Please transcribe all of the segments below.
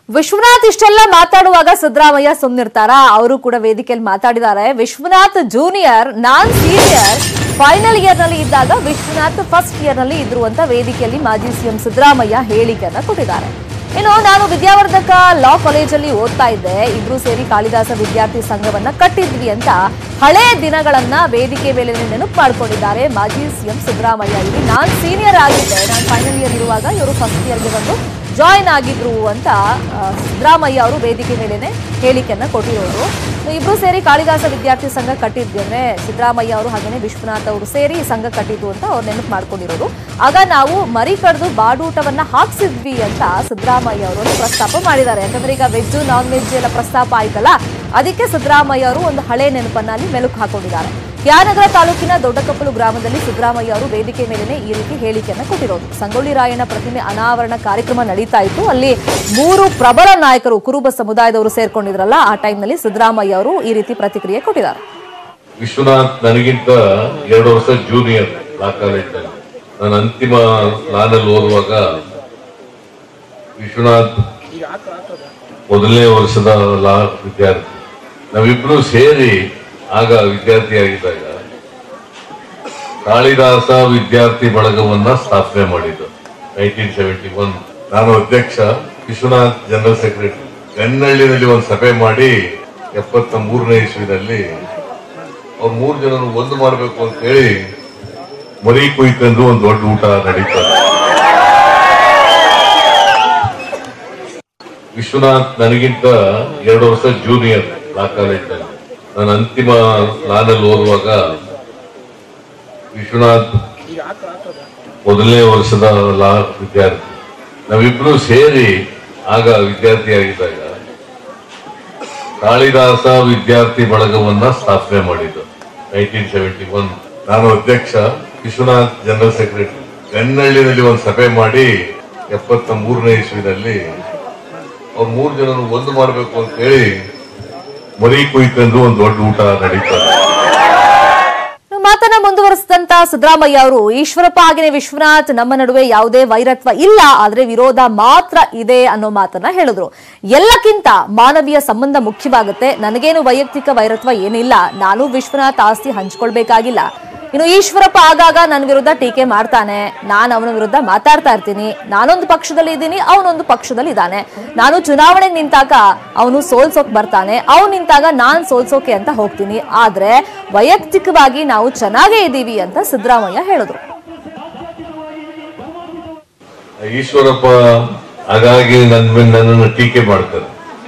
ವಿಶ್ವನಾಥ್ ಇಷ್ಟೆಲ್ಲ ಮಾತಾಡುವಾಗ ಸಿದ್ದರಾಮಯ್ಯ ಸುಮ್ನಿರ್ತಾರ ಅವರು ಕೂಡ ವೇದಿಕೆಯಲ್ಲಿ ಮಾತಾಡಿದ್ದಾರೆ ವಿಶ್ವನಾಥ್ ಜೂನಿಯರ್ ನಾನ್ ಸೀನಿಯರ್ ಫೈನಲ್ ಇಯರ್ ನಲ್ಲಿ ಇದ್ದಾಗ ವಿಶ್ವನಾಥ್ ಫಸ್ಟ್ ಇಯರ್ ನಲ್ಲಿ ಇದ್ರು ಅಂತ ವೇದಿಕೆಯಲ್ಲಿ ಮಾಜಿ ಸಿಎಂ ಸಿದ್ದರಾಮಯ್ಯ ಹೇಳಿಕೆಯನ್ನ ಕೊಟ್ಟಿದ್ದಾರೆ ಇನ್ನು ನಾನು ವಿದ್ಯಾವರ್ಧಕ ಲಾ ಕಾಲೇಜಲ್ಲಿ ಓದ್ತಾ ಇದ್ದೆ ಇಬ್ರು ಸೇರಿ ಕಾಳಿದಾಸ ವಿದ್ಯಾರ್ಥಿ ಸಂಘವನ್ನ ಕಟ್ಟಿದ್ವಿ ಅಂತ ಹಳೆ ದಿನಗಳನ್ನ ವೇದಿಕೆ ಮೇಲೆ ನೆನಪು ಮಾಡ್ಕೊಂಡಿದ್ದಾರೆ ಮಾಜಿ ಸಿಎಂ ಸಿದ್ದರಾಮಯ್ಯ ಇಲ್ಲಿ ನಾನ್ ಸೀನಿಯರ್ ಆಗಿದ್ದೆ ನಾನು ಫೈನಲ್ ಇಯರ್ ಇರುವಾಗ ಇವರು ಫಸ್ಟ್ ಇಯರ್ಗೆ ಬಂದು ಜಾಯಿನ್ ಆಗಿದ್ರು ಅಂತ ಆ, ಸಿದ್ದರಾಮಯ್ಯ ಅವರು ವೇದಿಕೆ ಮೇಲೆನೆ ಹೇಳಿಕೆಯನ್ನ ಕೊಟ್ಟಿರೋರು ಇಬ್ರು ಸೇರಿ ಕಾಳಿದಾಸ ವಿದ್ಯಾರ್ಥಿ ಸಂಘ ಕಟ್ಟಿದ್ವಿ ಅಂದ್ರೆ ಸಿದ್ದರಾಮಯ್ಯ ಅವರು ಹಾಗೇನೆ ವಿಶ್ವನಾಥ್ ಅವರು ಸೇರಿ ಈ ಸಂಘ ಕಟ್ಟಿದ್ದು ಅಂತ ಅವ್ರು ನೆನಪು ಮಾಡ್ಕೊಂಡಿರೋದು ಆಗ ನಾವು ಮರಿ ಕಡ್ದು ಬಾಡೂಟವನ್ನ ಹಾಕ್ಸಿದ್ವಿ ಅಂತ ಸಿದ್ದರಾಮಯ್ಯ ಅವರು ಒಂದು ಪ್ರಸ್ತಾಪ ಮಾಡಿದ್ದಾರೆ ಯಾಕಂದ್ರೆ ಈಗ ವೆಜ್ ನಾನ್ ವೆಜ್ ಎಲ್ಲ ಪ್ರಸ್ತಾಪ ಆಯ್ತಲ್ಲ ಅದಕ್ಕೆ ಸಿದ್ದರಾಮಯ್ಯ ಅವರು ಒಂದು ಹಳೆ ನೆನಪನ್ನ ಅಲ್ಲಿ ಮೆಲುಕು ಹಾಕೊಂಡಿದ್ದಾರೆ ಯಾನಗರ ತಾಲೂಕಿನ ದೊಡ್ಡಕಪ್ಪಲು ಗ್ರಾಮದಲ್ಲಿ ಸಿದ್ದರಾಮಯ್ಯ ಅವರು ವೇದಿಕೆ ಮೇಲೆನೆ ಈ ರೀತಿ ಹೇಳಿಕೆಯನ್ನ ಕೊಟ್ಟಿರೋದು ಸಂಗೊಳ್ಳಿ ರಾಯಣ್ಣ ಪ್ರತಿಮೆ ಅನಾವರಣ ಕಾರ್ಯಕ್ರಮ ನಡೀತಾ ಇತ್ತು ಅಲ್ಲಿ ಮೂರು ಪ್ರಬಲ ನಾಯಕರು ಕುರುಬ ಸಮುದಾಯದವರು ಸೇರ್ಕೊಂಡಿದ್ರಲ್ಲ ಆ ಟೈಮ್ನಲ್ಲಿ ಸಿದ್ದರಾಮಯ್ಯ ಅವರು ಈ ರೀತಿ ಪ್ರತಿಕ್ರಿಯೆ ಕೊಟ್ಟಿದ್ದಾರೆ ವಿಶ್ವನಾಥ್ ನನಗಿಂತ ಎರಡು ವರ್ಷ ಜೂನಿಯರ್ ಲಾ ಕಾಲೇಜಲ್ಲಿ ನಾನು ಅಂತಿಮ ಲಾನಲ್ಲಿ ಓದುವಾಗ ವಿಶ್ವನಾಥ್ ಮೊದಲನೇ ವರ್ಷದ ಲಾ ವಿದ್ಯಾರ್ಥಿ ನಾವಿಬ್ರು ಸೇರಿ ಆಗ ವಿದ್ಯಾರ್ಥಿಯಾಗಿದ್ದಾಗ ಕಾಳಿದಾಸ ವಿದ್ಯಾರ್ಥಿ ಬಳಗವನ್ನ ಸ್ಥಾಪನೆ ಮಾಡಿದ್ದು ನೈನ್ಟೀನ್ ಸೆವೆಂಟಿ ಒನ್ ನಾನು ಅಧ್ಯಕ್ಷ ವಿಶ್ವನಾಥ್ ಜನರಲ್ ಸೆಕ್ರೆಟರಿ ಗನ್ನಳ್ಳಿನಲ್ಲಿ ಒಂದು ಸಭೆ ಮಾಡಿ ಎಪ್ಪತ್ತ ಮೂರನೇ ಇಸ್ವಿನಲ್ಲಿ ಅವ್ರು ಮೂರು ಜನ ಒಂದು ಮಾಡಬೇಕು ಅಂತ ಹೇಳಿ ಮರಿ ಕುಯ್ಕೊಂಡು ಒಂದು ದೊಡ್ಡ ಊಟ ನಡೀತದೆ ವಿಶ್ವನಾಥ್ ನನಗಿಂತ ಎರಡು ವರ್ಷ ಜೂನಿಯರ್ ಲಾ ಕಾಲೇಜಲ್ಲಿ ನಾನು ಅಂತಿಮ ಲಾನಲ್ಲಿ ಓದುವಾಗ ವಿಶ್ವನಾಥ್ ಮೊದಲನೇ ವರ್ಷದ ಲಾ ವಿದ್ಯಾರ್ಥಿ ನಾವಿಬ್ರು ಸೇರಿ ಆಗ ವಿದ್ಯಾರ್ಥಿಯಾಗಿದ್ದಾಗ ಕಾಳಿದಾಸ ವಿದ್ಯಾರ್ಥಿ ಬಳಗವನ್ನ ಸ್ಥಾಪನೆ ಮಾಡಿದ್ದು ನೈನ್ಟೀನ್ ಸೆವೆಂಟಿ ಒನ್ ನಾನು ಅಧ್ಯಕ್ಷ ವಿಶ್ವನಾಥ್ ಜನರಲ್ ಸೆಕ್ರೆಟರಿ ಗನ್ನಳ್ಳಿನಲ್ಲಿ ಒಂದು ಸಭೆ ಮಾಡಿ ಎಪ್ಪತ್ತ ಮೂರನೇ ಇಸ್ವಿನಲ್ಲಿ ಅವ್ರು ಮೂರು ಜನ ಒಂದು ಮಾಡಬೇಕು ಅಂತ ಹೇಳಿ ಮರಿ ಕುಯ್ಕೊಂಡು ಒಂದು ದೊಡ್ಡ ಊಟ ನಡೀತದೆ ಮಾತನ್ನ ಮುಂದುವರಿಸಿದಂತ ಸಿದ್ದರಾಮಯ್ಯ ಅವರು ಈಶ್ವರಪ್ಪ ಹಾಗೆಯೇ ವಿಶ್ವನಾಥ್ ನಮ್ಮ ನಡುವೆ ಯಾವುದೇ ವೈರತ್ವ ಇಲ್ಲ ಆದ್ರೆ ವಿರೋಧ ಮಾತ್ರ ಇದೆ ಅನ್ನೋ ಮಾತನ್ನ ಹೇಳಿದ್ರು ಎಲ್ಲಕ್ಕಿಂತ ಮಾನವೀಯ ಸಂಬಂಧ ಮುಖ್ಯವಾಗುತ್ತೆ ನನಗೇನು ವೈಯಕ್ತಿಕ ವೈರತ್ವ ಏನಿಲ್ಲ ನಾನು ವಿಶ್ವನಾಥ್ ಆಸ್ತಿ ಹಂಚ್ಕೊಳ್ಬೇಕಾಗಿಲ್ಲ ಇನ್ನು ಈಶ್ವರಪ್ಪ ಆಗಾಗ ನನ್ನ ವಿರುದ್ಧ ಟೀಕೆ ಮಾಡ್ತಾನೆ ನಾನು ಅವನ ವಿರುದ್ಧ ಮಾತಾಡ್ತಾ ಇರ್ತೀನಿ ನಾನೊಂದು ಪಕ್ಷದಲ್ಲಿ ಇದ್ದೀನಿ ಅವನೊಂದು ಪಕ್ಷದಲ್ಲಿ ಇದ್ದಾನೆ ನಾನು ಚುನಾವಣೆಗೆ ನಿಂತಾಗ ಅವನು ಸೋಲ್ಸೋಕ್ ಬರ್ತಾನೆ ಅವ್ನು ನಿಂತಾಗ ನಾನ್ ಸೋಲ್ಸೋಕೆ ಅಂತ ಹೋಗ್ತೀನಿ ಆದ್ರೆ ವೈಯಕ್ತಿಕವಾಗಿ ನಾವು ಚೆನ್ನಾಗೇ ಇದ್ದೀವಿ ಅಂತ ಸಿದ್ದರಾಮಯ್ಯ ಹೇಳಿದ್ರು ಈಶ್ವರಪ್ಪ ಹಾಗಾಗಿ ನನ್ನ ಮೇಲೆ ನನ್ನನ್ನು ಟೀಕೆ ಮಾಡ್ತಾರೆ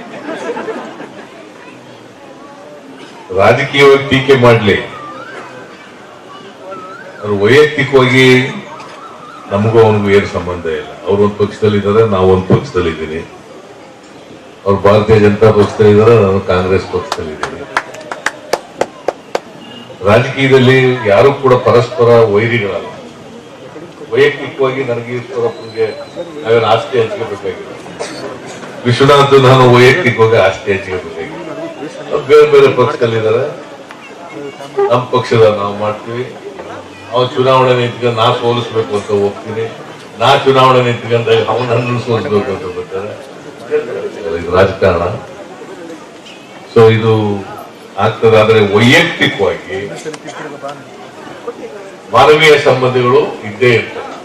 ರಾಜಕೀಯವಾಗಿ ಟೀಕೆ ಮಾಡ್ಲಿ ಅವ್ರು ವೈಯಕ್ತಿಕವಾಗಿ ನಮಗೂ ಅವನಿಗೂ ಏನು ಸಂಬಂಧ ಇಲ್ಲ ಅವ್ರು ಒಂದು ಪಕ್ಷದಲ್ಲಿ ಇದ್ದಾರೆ ನಾವು ಒಂದು ಪಕ್ಷದಲ್ಲಿ ಇದ್ದೀನಿ ಅವ್ರು ಭಾರತೀಯ ಜನತಾ ಪಕ್ಷದಲ್ಲಿ ಇದ್ದಾರೆ ನಾನು ಕಾಂಗ್ರೆಸ್ ಪಕ್ಷದಲ್ಲಿ ಇದ್ದೀನಿ ರಾಜಕೀಯದಲ್ಲಿ ಯಾರು ಕೂಡ ಪರಸ್ಪರ ವೈರಿಗಳಲ್ಲ ವೈಯಕ್ತಿಕವಾಗಿ ನನಗೆ ಈಶ್ವರಪ್ಪನಿಗೆ ನಾವೇನು ಆಸ್ತಿ ಹಂಚ್ಕೋಬೇಕಾಗಿಲ್ಲ ವಿಶ್ವನಾಥ್ ನಾನು ವೈಯಕ್ತಿಕವಾಗಿ ಆಸ್ತಿ ಹಂಚ್ಕೋಬೇಕಾಗಿಲ್ಲ ಅವ್ರು ಬೇರೆ ಬೇರೆ ಪಕ್ಷದಲ್ಲಿದ್ದಾರೆ ನಮ್ಮ ಪಕ್ಷದ ನಾವು ಮಾಡ್ತೀವಿ ಅವ್ನು ಚುನಾವಣೆ ನಿಂತ್ಕೊಂಡು ನಾ ಸೋಲಿಸ್ಬೇಕು ಅಂತ ಹೋಗ್ತೀನಿ ನಾ ಚುನಾವಣೆ ನಿಂತ್ಕೊಂಡಾಗ ಅವನು ನನ್ನನ್ನು ಸೋಲಿಸ್ಬೇಕು ಅಂತ ಬರ್ತಾರೆ ಇದು ರಾಜಕಾರಣ ಸೊ ಇದು ಆಗ್ತದೆ ಆದ್ರೆ ವೈಯಕ್ತಿಕವಾಗಿ ಮಾನವೀಯ ಸಂಬಂಧಗಳು ಇದ್ದೇ ಇರ್ತವೆ